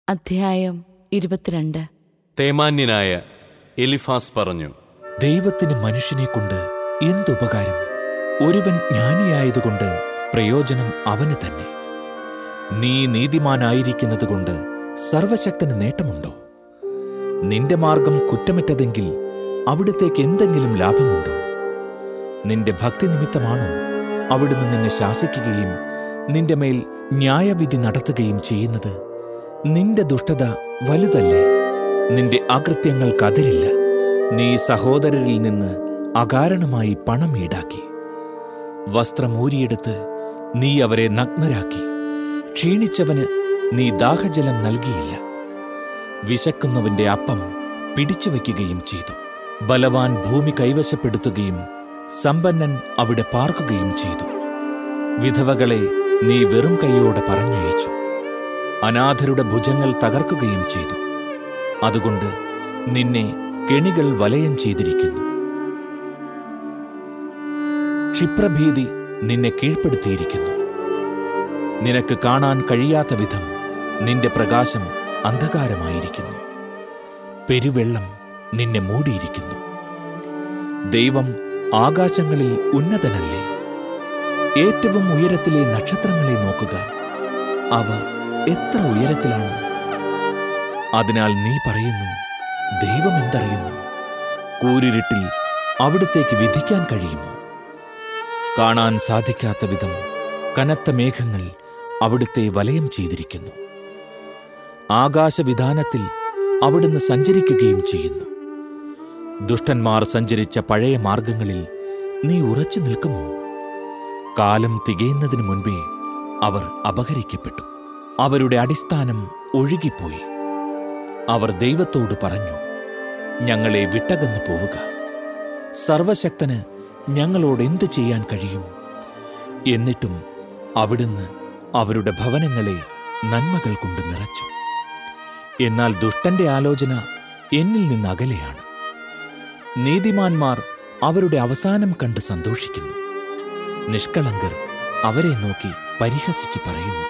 അധ്യായം ഇരുപത്തിരണ്ട് തേമാന്യനായ എലിഫാസ് പറഞ്ഞു ദൈവത്തിന് മനുഷ്യനെ കൊണ്ട് എന്തുപകാരം ഒരുവൻ ജ്ഞാനിയായതുകൊണ്ട് പ്രയോജനം അവന് തന്നെ നീ നീതിമാനായിരിക്കുന്നതുകൊണ്ട് സർവശക്തന് നേട്ടമുണ്ടോ നിന്റെ മാർഗം കുറ്റമറ്റതെങ്കിൽ അവിടുത്തേക്ക് എന്തെങ്കിലും ലാഭമുണ്ടോ നിന്റെ ഭക്തി നിമിത്തമാണോ അവിടുന്ന് നിന്നെ ശാസിക്കുകയും നിന്റെ മേൽ ന്യായവിധി നടത്തുകയും ചെയ്യുന്നത് നിന്റെ ദുഷ്ടത വലുതല്ലേ നിന്റെ അകൃത്യങ്ങൾക്കതിരില്ല നീ സഹോദരരിൽ നിന്ന് അകാരണമായി പണം ഈടാക്കി വസ്ത്രം ഊരിയെടുത്ത് നീ അവരെ നഗ്നരാക്കി ക്ഷീണിച്ചവന് നീ ദാഹജലം നൽകിയില്ല വിശക്കുന്നവന്റെ അപ്പം പിടിച്ചു വയ്ക്കുകയും ചെയ്തു ബലവാൻ ഭൂമി കൈവശപ്പെടുത്തുകയും സമ്പന്നൻ അവിടെ പാർക്കുകയും ചെയ്തു വിധവകളെ നീ വെറും കൈയോടെ പറഞ്ഞയച്ചു അനാഥരുടെ ഭുജങ്ങൾ തകർക്കുകയും ചെയ്തു അതുകൊണ്ട് നിന്നെ കെണികൾ വലയം ചെയ്തിരിക്കുന്നു ക്ഷിപ്രഭീതി നിന്നെ കീഴ്പ്പെടുത്തിയിരിക്കുന്നു നിനക്ക് കാണാൻ കഴിയാത്ത വിധം നിന്റെ പ്രകാശം അന്ധകാരമായിരിക്കുന്നു പെരുവെള്ളം നിന്നെ മൂടിയിരിക്കുന്നു ദൈവം ആകാശങ്ങളിൽ ഉന്നതനല്ലേ ഏറ്റവും ഉയരത്തിലെ നക്ഷത്രങ്ങളെ നോക്കുക അവ എത്ര ഉയരത്തിലാണ് അതിനാൽ നീ പറയുന്നു ദൈവം എന്തറിയുന്നു കൂരിരുട്ടിൽ അവിടത്തേക്ക് വിധിക്കാൻ കഴിയുമോ കാണാൻ സാധിക്കാത്ത വിധം കനത്ത മേഘങ്ങൾ അവിടുത്തെ വലയം ചെയ്തിരിക്കുന്നു ആകാശവിധാനത്തിൽ അവിടുന്ന് സഞ്ചരിക്കുകയും ചെയ്യുന്നു ദുഷ്ടന്മാർ സഞ്ചരിച്ച പഴയ മാർഗങ്ങളിൽ നീ ഉറച്ചു നിൽക്കുമോ കാലം തികയുന്നതിനു മുൻപേ അവർ അപഹരിക്കപ്പെട്ടു അവരുടെ അടിസ്ഥാനം ഒഴുകിപ്പോയി അവർ ദൈവത്തോട് പറഞ്ഞു ഞങ്ങളെ വിട്ടകന്നു പോവുക സർവശക്തന് ഞങ്ങളോട് എന്തു ചെയ്യാൻ കഴിയും എന്നിട്ടും അവിടുന്ന് അവരുടെ ഭവനങ്ങളെ നന്മകൾ കൊണ്ട് നിറച്ചു എന്നാൽ ദുഷ്ടന്റെ ആലോചന എന്നിൽ നിന്ന് അകലെയാണ് നീതിമാന്മാർ അവരുടെ അവസാനം കണ്ട് സന്തോഷിക്കുന്നു നിഷ്കളങ്കർ അവരെ നോക്കി പരിഹസിച്ച് പറയുന്നു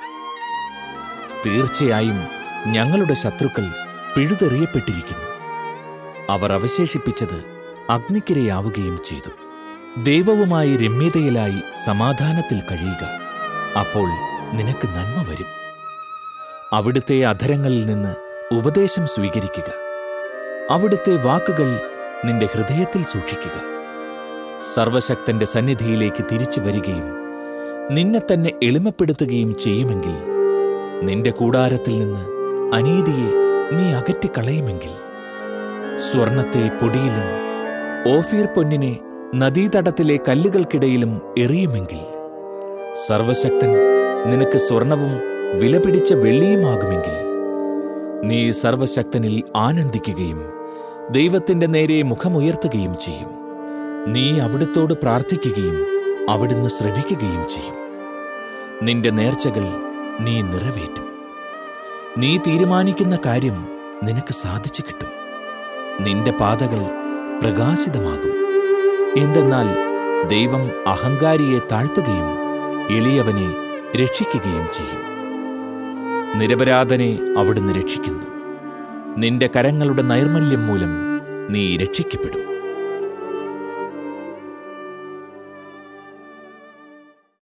തീർച്ചയായും ഞങ്ങളുടെ ശത്രുക്കൾ പിഴുതെറിയപ്പെട്ടിരിക്കുന്നു അവർ അവശേഷിപ്പിച്ചത് അഗ്നിക്കിരയാവുകയും ചെയ്തു ദൈവവുമായി രമ്യതയിലായി സമാധാനത്തിൽ കഴിയുക അപ്പോൾ നിനക്ക് നന്മ വരും അവിടുത്തെ അധരങ്ങളിൽ നിന്ന് ഉപദേശം സ്വീകരിക്കുക അവിടുത്തെ വാക്കുകൾ നിന്റെ ഹൃദയത്തിൽ സൂക്ഷിക്കുക സർവശക്തന്റെ സന്നിധിയിലേക്ക് തിരിച്ചു വരികയും നിന്നെ തന്നെ എളിമപ്പെടുത്തുകയും ചെയ്യുമെങ്കിൽ നിന്റെ കൂടാരത്തിൽ നിന്ന് അനീതിയെ നീ അകറ്റിക്കളയുമെങ്കിൽ സ്വർണത്തെ പൊടിയിലും ഓഫീർ പൊന്നിനെ നദീതടത്തിലെ കല്ലുകൾക്കിടയിലും എറിയുമെങ്കിൽ സർവശക്തൻ നിനക്ക് സ്വർണവും വിലപിടിച്ച വെള്ളിയുമാകുമെങ്കിൽ നീ സർവശക്തനിൽ ആനന്ദിക്കുകയും ദൈവത്തിന്റെ നേരെ മുഖമുയർത്തുകയും ചെയ്യും നീ അവിടുത്തോട് പ്രാർത്ഥിക്കുകയും അവിടുന്ന് ശ്രവിക്കുകയും ചെയ്യും നിന്റെ നേർച്ചകൾ നീ നിറവേറ്റും നീ തീരുമാനിക്കുന്ന കാര്യം നിനക്ക് സാധിച്ചു കിട്ടും നിന്റെ പാതകൾ പ്രകാശിതമാകും എന്തെന്നാൽ ദൈവം അഹങ്കാരിയെ താഴ്ത്തുകയും എളിയവനെ രക്ഷിക്കുകയും ചെയ്യും നിരപരാധനെ അവിടുന്ന് രക്ഷിക്കുന്നു നിന്റെ കരങ്ങളുടെ നൈർമല്യം മൂലം നീ രക്ഷിക്കപ്പെടും